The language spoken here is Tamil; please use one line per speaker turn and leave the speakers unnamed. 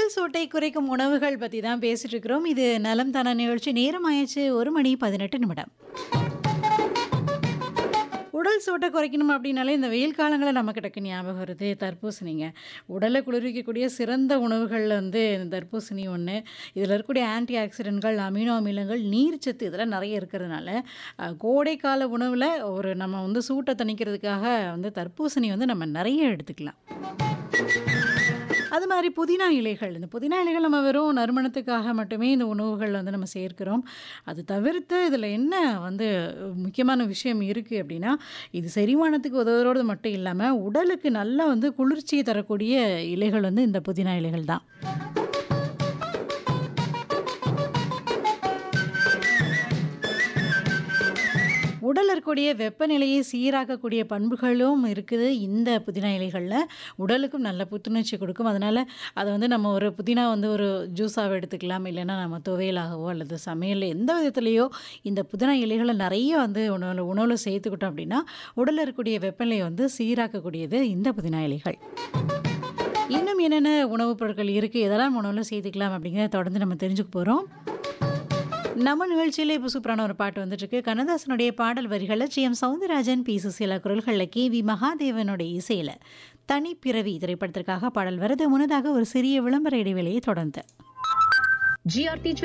உடல் சூட்டை குறைக்கும் உணவுகள் பத்தி தான் பேசிட்டு இருக்கிறோம். இது நலம் தானா நிகழ்ச்சி. நேரம் ஆயிருச்சு 1 மணி 18 நிமிடம். உடல் சூட்ட குறைக்கணும் அப்படின்னாலே இந்த வெயில் காலங்கள்ல நமக்கு டக்குன்னு ஞாபகம் வருது தர்பூசணிங்க. உடல குளிர்விக்கக்கூடிய சிறந்த உணவுகள்ல வந்து இந்த தர்பூசணி ஒண்ணு. இதில இருக்கக்கூடிய ஆன்டி ஆக்சிடென்ட்கள், அமினோ அமிலங்கள், நீர்ச்சத்து இதெல்லாம் நெறைய இருக்கிறதுனால, அ கோடைக்கால உணவுல ஒரு நம்ம வந்து சூட்ட தணிக்கிறதுக்காக வந்து தர்பூசணி வந்து நம்ம நெறைய எடுத்துக்கலாம். அது மாரி புதினா இலைகள். இந்த புதினா இலைகள் நம்ம வெறும் நறுமணத்துக்காக மட்டுமே இந்த உணவுகள்ல வந்து நம்ம சேர்க்கிறோம். அது தவிர்த்து இதில என்ன வந்து முக்கியமான விஷயம் இருக்கு அப்படின்னா, இது செரிமானத்துக்கு உதவுறது மட்டும் இல்லாம, உடலுக்கு நல்லா வந்து குளிர்ச்சிய தரக்கூடிய இலைகள் வந்து இந்த புதினா இலைகள் தான். உடல்ல இருக்கக்கூடிய வெப்பநிலையை சீராக்கக்கூடிய பண்புகளும் இருக்குது இந்த புதினா இலைகள்ல. உடலுக்கும் நல்ல புத்துணர்ச்சி கொடுக்கும். அதனால அத வந்து நம்ம ஒரு புதினா வந்து ஒரு ஜூஸாவ எடுத்துக்கலாம். இல்லன்னா நம்ம துவையலாகவோ அல்லது சமையல்ல எந்த விதத்திலயோ இந்த புதினா இலைகள நெறைய வந்து உணவுல உணவுல சேர்த்துக்கிட்டோம் அப்படின்னா, உடல்ல இருக்கக்கூடிய வெப்பநிலைய வந்து சீராக்கக்கூடியது இந்த புதினா இலைகள். இன்னும் என்னென்ன உணவுப் பொருட்கள் இருக்கு? எதெல்லாம் உணவுல சேர்த்துக்கலாம் அப்படிங்கிறத தொடர்ந்து நம்ம தெரிஞ்சுக்க போறோம். நம்ம நிகழ்ச்சியில இப்போ சூப்பரான ஒரு பாட்டு வந்துட்டுருக்கு. கண்ணதாசனுடைய பாடல் வரிகள்ல டி.எம். சௌந்தரராஜன், பி. சுசீலா குரல்கள்ல கே.வி. மகாதேவனுடைய இசையில தனிப்பிறவி திரைப்படத்திற்காக பாடல் வருது. முன்னதாக ஒரு சிறிய விளம்பர இடைவேளையை தொடர்ந்து.
ஜிஆர்டி